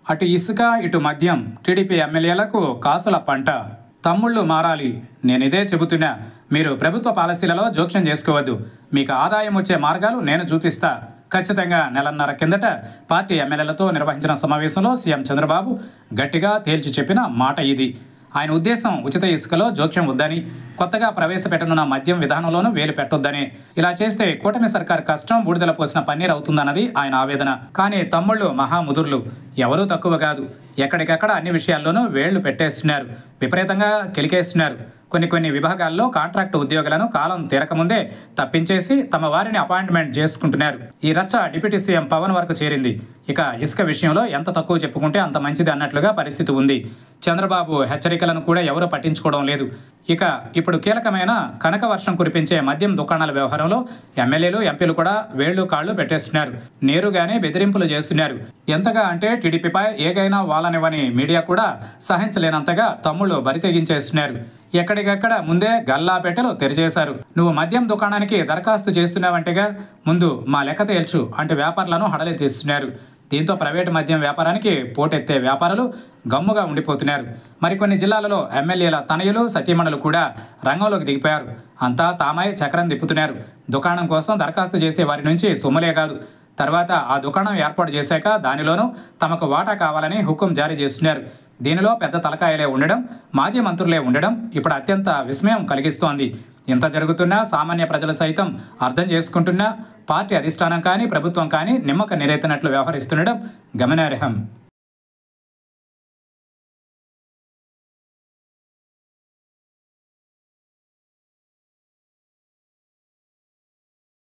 అటు ఇసుక ఇటు మద్యం టీడీపీ ఎమ్మెల్యేలకు కాసుల పంట తమ్ముళ్ళు మారాలి నేను ఇదే చెబుతున్నా మీరు ప్రభుత్వ పాలసీలలో జోక్యం చేసుకోవద్దు మీకు ఆదాయం వచ్చే మార్గాలు నేను చూపిస్తా ఖచ్చితంగా నెలన్నర కిందట పార్టీ ఎమ్మెల్యేలతో నిర్వహించిన సమావేశంలో సీఎం చంద్రబాబు గట్టిగా తేల్చి చెప్పిన మాట ఇది ఆయన ఉద్దేశం ఉచిత ఇసుకలో జోక్యం వద్దని కొత్తగా ప్రవేశపెట్టనున్న మద్యం విధానంలోనూ వేలు పెట్టొద్దని ఇలా చేస్తే కూటమి సర్కార్ కష్టం బూడిదల పోసిన పన్నీర్ అవుతుందన్నది ఆయన ఆవేదన కానీ తమ్ముళ్ళు మహాముదుర్లు ఎవరూ తక్కువ కాదు ఎక్కడికక్కడ అన్ని విషయాల్లోనూ వేళ్లు పెట్టేస్తున్నారు విపరీతంగా కెలికేస్తున్నారు కొన్ని కొన్ని విభాగాల్లో కాంట్రాక్టు ఉద్యోగులను కాలం తీరకముందే తప్పించేసి తమ వారిని అపాయింట్మెంట్ చేసుకుంటున్నారు ఈ రచ్చ డిప్యూటీ సీఎం పవన్ వరకు చేరింది ఇక ఇసుక విషయంలో ఎంత తక్కువ చెప్పుకుంటే అంత మంచిది అన్నట్లుగా పరిస్థితి ఉంది చంద్రబాబు హెచ్చరికలను కూడా ఎవరూ పట్టించుకోవడం లేదు ఇక ఇప్పుడు కీలకమైన కనక వర్షం కురిపించే మద్యం దుకాణాల వ్యవహారంలో ఎమ్మెల్యేలు ఎంపీలు కూడా వేళ్లు కాళ్లు పెట్టేస్తున్నారు నేరుగానే బెదిరింపులు చేస్తున్నారు ఎంతగా అంటే టీడీపీపై ఏగైనా వాళ్ళనివ్వని మీడియా కూడా సహించలేనంతగా తమ్ముళ్ళు బరితెగించేస్తున్నారు ఎక్కడికక్కడ ముందే గల్లా పెట్టెలు తెరిచేశారు నువ్వు మద్యం దుకాణానికి దరఖాస్తు చేస్తున్నావంటేగా ముందు మా లెక్క తేల్చు అంటే వ్యాపారులను హడలెత్తిస్తున్నారు దీంతో ప్రైవేటు మద్యం వ్యాపారానికి పోటెత్తే వ్యాపారులు గమ్ముగా ఉండిపోతున్నారు మరికొన్ని జిల్లాలలో ఎమ్మెల్యేల తనయులు సతీమణులు కూడా రంగంలోకి దిగిపోయారు అంతా తామై చక్రం తిప్పుతున్నారు దుకాణం కోసం దరఖాస్తు చేసే వారి నుంచి సొమ్ములే కాదు తర్వాత ఆ దుకాణం ఏర్పాటు చేశాక దానిలోనూ తమకు వాటా కావాలని హుకుం జారీ చేస్తున్నారు దీనిలో పెద్ద తలకాయలే ఉండడం మాజీ మంత్రులే ఉండడం ఇప్పుడు అత్యంత విస్మయం కలిగిస్తోంది ఇంత జరుగుతున్నా సామాన్య ప్రజలు సైతం అర్థం చేసుకుంటున్నా పార్టీ అధిష్టానం కానీ ప్రభుత్వం కానీ నిమ్మక నిరేతనట్లు వ్యవహరిస్తుండడం గమనార్హం